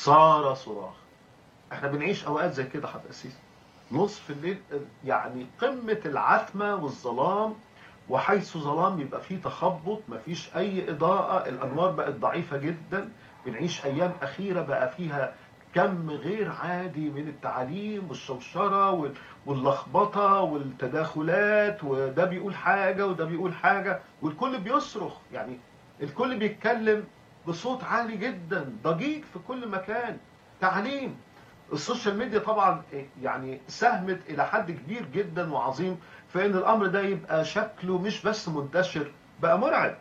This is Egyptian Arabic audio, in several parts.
صار صراخ احنا بنعيش اوقات زي كده حضرتك اسيس نصف الليل يعني قمه العتمه والظلام وحيث ظلام يبقى فيه تخبط مفيش اي اضاءه الانوار بقت ضعيفه جدا بنعيش ايام اخيره بقى فيها كم غير عادي من التعاليم والشوشره وال- واللخبطه والتداخلات وده بيقول حاجه وده بيقول حاجه والكل بيصرخ يعني الكل بيتكلم بصوت عالي جدا ضجيج في كل مكان تعليم السوشيال ميديا طبعا يعني ساهمت الى حد كبير جدا وعظيم في ان الامر ده يبقى شكله مش بس منتشر بقى مرعب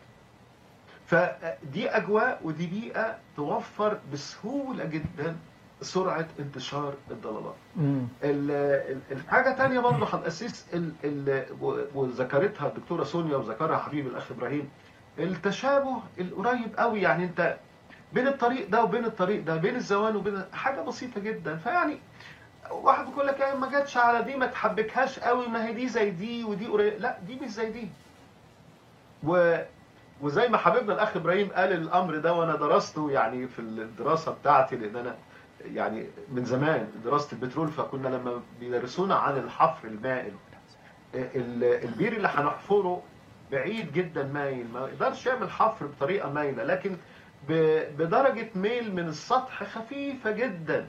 فدي اجواء ودي بيئه توفر بسهوله جدا سرعه انتشار الضلالات مم. ال- ال- الحاجة تانية برضه هتأسيس ال- ال- و- وذكرتها الدكتورة سونيا وذكرها حبيبي الأخ إبراهيم التشابه القريب قوي يعني أنت بين الطريق ده وبين الطريق ده بين الزوان وبين حاجة بسيطة جدا فيعني واحد بيقول لك يعني ما جاتش على دي ما تحبكهاش قوي ما هي دي زي دي ودي قريب لا دي مش زي دي و وزي ما حبيبنا الاخ ابراهيم قال الامر ده وانا درسته يعني في الدراسه بتاعتي لان انا يعني من زمان دراسه البترول فكنا لما بيدرسونا عن الحفر المائل ال- البير اللي هنحفره بعيد جدا مايل ما يقدرش يعمل حفر بطريقه مايله لكن ب- بدرجه ميل من السطح خفيفه جدا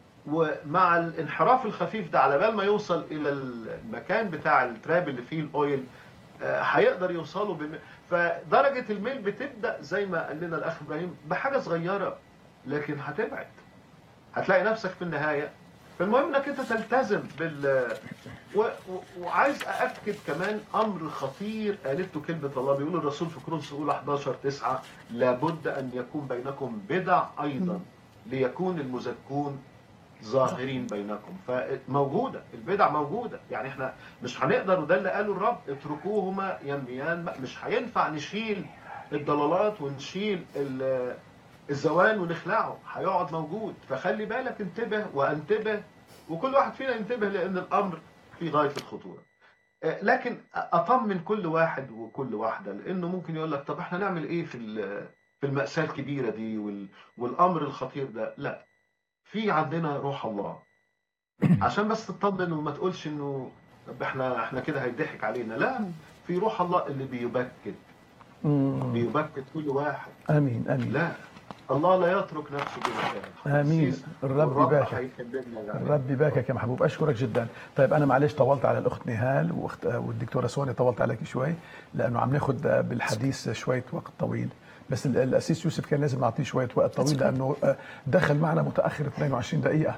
ومع الانحراف الخفيف ده على بال ما يوصل الى المكان بتاع التراب اللي فيه الاويل آه، هيقدر يوصلوا بم... فدرجه الميل بتبدا زي ما قال لنا الاخ ابراهيم بحاجه صغيره لكن هتبعد هتلاقي نفسك في النهايه فالمهم انك انت تلتزم بال و... و... وعايز ااكد كمان امر خطير قالته كلمه الله بيقول الرسول في كورنثوس الاولى 11 9 لابد ان يكون بينكم بدع ايضا ليكون المزكون ظاهرين بينكم فموجوده البدع موجوده يعني احنا مش هنقدر وده اللي قاله الرب اتركوهما ينميان مش هينفع نشيل الضلالات ونشيل ال- الزوال ونخلعه هيقعد موجود فخلي بالك انتبه وانتبه وكل واحد فينا ينتبه لان الامر في غايه الخطوره آه، لكن اطمن كل واحد وكل واحده لانه ممكن يقول لك طب احنا نعمل ايه في ال- في المأساة الكبيرة دي وال- والأمر الخطير ده لا في عندنا روح الله عشان بس تطمن وما تقولش انه طب احنا احنا كده هيضحك علينا لا في روح الله اللي بيبكت مم. بيبكت كل واحد امين امين لا الله لا يترك نفسه بمكان آمين. الرب يبارك. هيكلمنا يعني. الرب يباركك يا محبوب اشكرك جدا طيب انا معلش طولت على الاخت نهال واخت والدكتوره سوني طولت عليك شوي لانه عم ناخذ بالحديث شويه وقت طويل بس ال- الاسيس يوسف كان لازم نعطيه شويه وقت طويل لانه آه، دخل معنا متاخر 22 دقيقه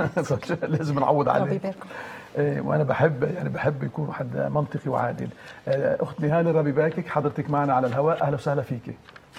لازم نعوض ربي عليه يباركم إيه، وانا بحب يعني بحب يكون حد منطقي وعادل آه، اخت نهال الرب يباركك حضرتك معنا على الهواء اهلا وسهلا فيكي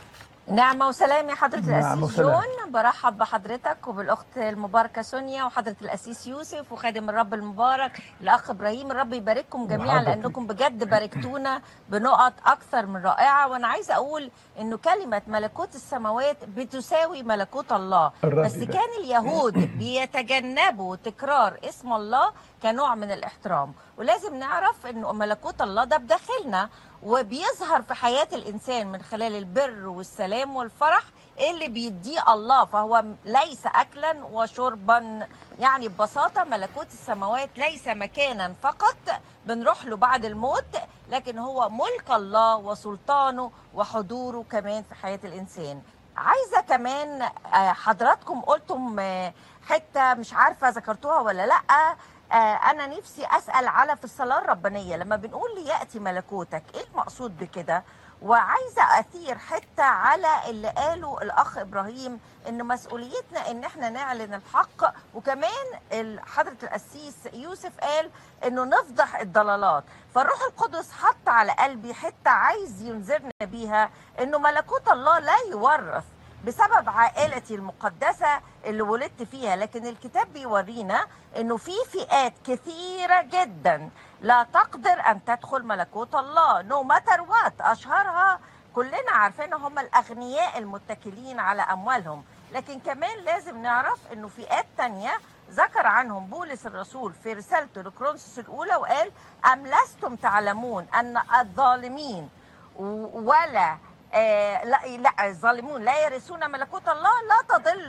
نعمة وسلام يا حضرة نعمة الأسيس وسلام. جون برحب بحضرتك وبالأخت المباركة سونيا وحضرة الأسيس يوسف وخادم الرب المبارك الأخ إبراهيم الرب يبارككم جميعا وحضرتك. لأنكم بجد باركتونا بنقط أكثر من رائعة وأنا عايزة أقول إنه كلمة ملكوت السماوات بتساوي ملكوت الله الرب بس يبارك. كان اليهود بيتجنبوا تكرار اسم الله كنوع من الاحترام ولازم نعرف انه ملكوت الله ده بداخلنا وبيظهر في حياة الإنسان من خلال البر والسلام والفرح اللي بيديه الله فهو ليس أكلا وشربا يعني ببساطة ملكوت السماوات ليس مكانا فقط بنروح له بعد الموت لكن هو ملك الله وسلطانه وحضوره كمان في حياة الإنسان عايزة كمان آه، حضراتكم قلتم آه، حتة مش عارفة ذكرتوها ولا لأ آه، أنا نفسي أسأل على في الصلاة الربانية لما بنقول ليأتي ملكوتك إيه المقصود بكده؟ وعايزة أثير حتة على اللي قاله الأخ إبراهيم إن مسؤوليتنا إن إحنا نعلن الحق وكمان ال- حضرة القسيس يوسف قال إنه نفضح الضلالات فالروح القدس حط على قلبي حتة عايز ينذرنا بيها إنه ملكوت الله لا يورث بسبب عائلتي المقدسة اللي ولدت فيها لكن الكتاب بيورينا انه في فئات كثيرة جدا لا تقدر ان تدخل ملكوت الله نو ماتر وات اشهرها كلنا عارفين هم الاغنياء المتكلين على اموالهم لكن كمان لازم نعرف انه فئات تانية ذكر عنهم بولس الرسول في رسالته لكرونسوس الاولى وقال ام لستم تعلمون ان الظالمين و- ولا آه لا لا الظالمون لا يرثون ملكوت الله لا